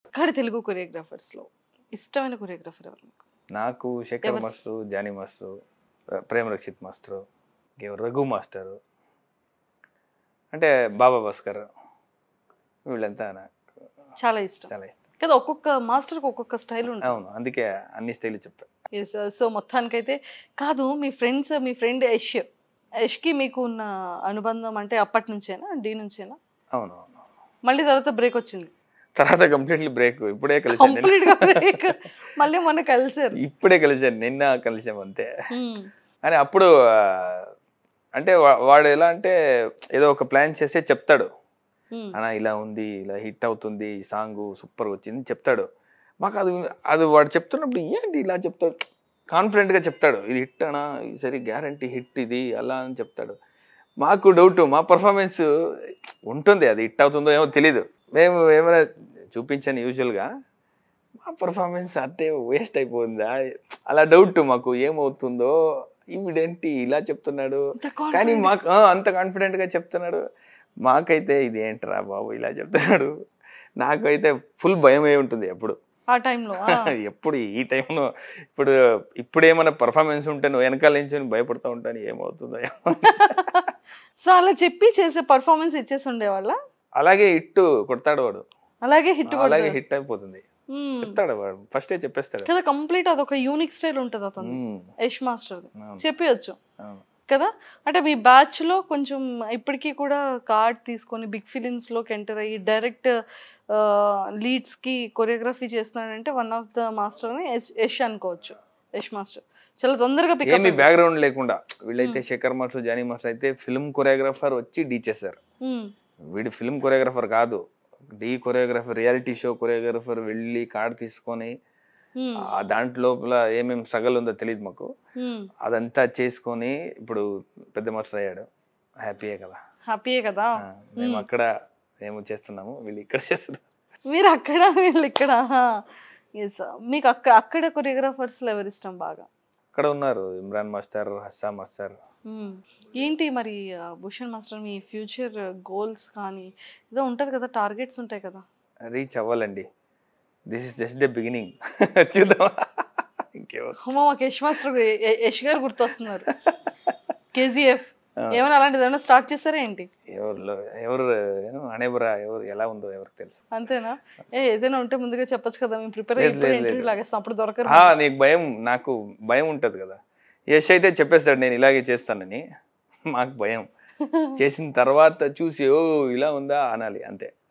కానీ తెలుగు కొరియోగ్రాఫర్స్ లో ఇష్టమైన కొరియోగ్రాఫర్ ఎవరు మీకు నాకు శేఖర్ ఎవరు? Master Jani master Prem Rakshit master ఇంకెవరు రఘు మాస్టర్ అంటే బాబా భాస్కర్ వీళ్ళంతా నాకు చాలా ఇష్టం చాలా ఇష్టం కదా ఒక్కొక్క మాస్టర్కి ఒక్కొక్క స్టైల్ ఉంటుంది అవును అందుకే అన్ని స్టైల్ చెప్పాను ఎస్ సో మొత్తానికైతే కాదు మీ ఫ్రెండ్స్ మీ ఫ్రెండ్ యష్ యష్కి మీకు ఉన్న అనుబంధం అంటే అప్పటి నుంచేనా డీ నుంచేనా అవును అవును మళ్ళీ తర్వాత బ్రేక్ వచ్చింది తర్వాత కంప్లీట్లీ బ్రేక్ ఇప్పుడే కలిసాను నిన్న. కంప్లీట్ గా బ్రేక్ మళ్ళీ మొన్న కలిసారు ఇప్పుడే కలిసాను నిన్న కలిసాం అంతే Hmm. అని అప్పుడు ఆ, అంటే వా- వాడు ఎలా అంటే ఏదో ఒక ప్లాన్ చేస్తే చెప్తాడు Hmm. అన్న ఇలా ఉంది ఇలా హిట్ అవుతుంది ఈ సాంగ్ సూపర్ వచ్చింది చెప్తాడు మాకు అది అది వాడు చెప్తున్నప్పుడు ఏంటి ఇలా చెప్తాడు కాన్ఫిడెంట్ గా చెప్తాడు ఇది హిట్ అనా సరే గ్యారంటీ హిట్ ఇది అలా అని చెప్తాడు మాకు డౌట్ మా పర్ఫార్మెన్స్ ఉంటుంది అది హిట్ అవుతుందో ఏమో తెలీదు మేము ఏమైనా చూపించాను యూజువల్గా మా పర్ఫార్మెన్స్ అంటే వేస్ట్ అయిపోతుందా అలా డౌట్ మాకు ఏమవుతుందో ఈవిడేంటి ఇలా చెప్తున్నాడు ఇంత కానీ confident. మాకు ఆ, అంత కాన్ఫిడెంట్ గా చెప్తున్నాడు మాకైతే ఇది ఏంట్రా బాబు ఇలా చెప్తున్నాడు నాకైతే ఫుల్ భయం అయి ఉంటుంది ఎప్పుడు ఆ టైంలో ఎప్పుడు ఈ టైంలో ఇప్పుడు ఇప్పుడు ఏమైనా పర్ఫార్మెన్స్ ఉంటే నువ్వు వెనకాల నుంచి భయపడుతూ ఉంటాను ఏమవుతుందో ఏమో. సో అలా చెప్పి చేసే పర్ఫార్మెన్స్ ఇచ్చేసి ఉండేవాళ్ళ అలాగే హిట్ కొడతాడు వాడు అలాగే హిట్ అలాగే హిట్ అయిపోతుంది చెప్తాడు వాడు ఫస్టే చెప్పేస్తాడు కదా కంప్లీట్ అదొక యూనిక్ స్టైల్ ఉంటుంది అతను ఉమ్, యష్ మాస్టర్ అవును, చెప్పవచ్చు అవును. కదా అంటే మీ బ్యాచ్ లో కొంచెం ఇప్పటికీ కూడా కార్డ్ తీసుకొని బిగ్ ఫిలిమ్స్ లోకి ఎంటర్ అయ్యి డైరెక్ట్ లీడ్స్ కి కొరియోగ్రఫీ చేస్తున్నాడంటే వన్ ఆఫ్ ద మాస్టర్ అని యష్- యష్ అనుకోవచ్చు యష్ మాస్టర్ చాలా తొందరగా ఏమి పికప్ బ్యాక్గ్రౌండ్ లేకుండా వీళ్ళైతే శేఖర్ మాస్టర్ జానీ మాస్టర్ అయితే ఫిల్మ్ కొరియోగ్రాఫర్ వచ్చి డీ చేశారు వీడు ఫిల్మ్ కొరియోగ్రాఫర్ కాదు Dhee choreographer reality show choreographer వెళ్ళి కార్డ్ తీసుకొని ఆ దాంట్లో ఏమేమి స్ట్రగల్ ఉందో తెలియదు మాకు అదంతా చేసుకొని ఇప్పుడు పెద్ద మాస్టర్ అయ్యాడు హ్యాపీయే కదా హ్యాపీయే కదా ఆ, మేము అక్కడ మేము చేస్తున్నాము వీళ్ళు ఇక్కడ చేస్తున్నారు మీరు అక్కడ వీళ్ళు ఇక్కడ ఎస్ మీకు అక్కడ అక్కడ కొరియోగ్రాఫర్స్ లో ఎవరు ఇష్టం బాగా అక్కడ ఉన్నారు ఇమ్రాన్ మాస్టర్ హస్సా మాస్టర్ మ్మ్. ఏంటి మరి ఆ, భూషణ్ మాస్టర్ మీ ఫ్యూచర్ గోల్స్ కానీ ఏదో ఉంటుంది కదా టార్గెట్స్ ఉంటాయి కదా రీచ్ అవ్వాలండి this is just the beginning చూద్దాం ఇంకేమో అమ్మ మాకు యష్ మాస్టర్ గు- య- యష్ గారు గుర్తొస్తున్నారు కేజీఎఫ్ ఏమైనా అలాంటిది ఏమైనా స్టార్ట్ చేస్తారా ఏంటి ఎవరు ఎవరు అనేబరా ఎవరు ఎలా ఉందో ఎవరికి తెలుసు అంతేనా ఏ ఏదైనా ఉంటే ముందుగా చెప్పొచ్చు కదా మేము ప్రిపేర్ లేదు, అయిపోయి లేదు, ఇంటర్వ్యూ లేదు. లాగేస్తాం అప్పుడు దొరకరు ఆ, నీకు భయం నాకు భయం ఉంటది కదా యశ్ అయితే చెప్పేస్తాడు నేను ఇలాగే చేస్తానని మాకు భయం చేసిన తర్వాత చూసి ఓ ఇలా ఉందా అనాలి అంతే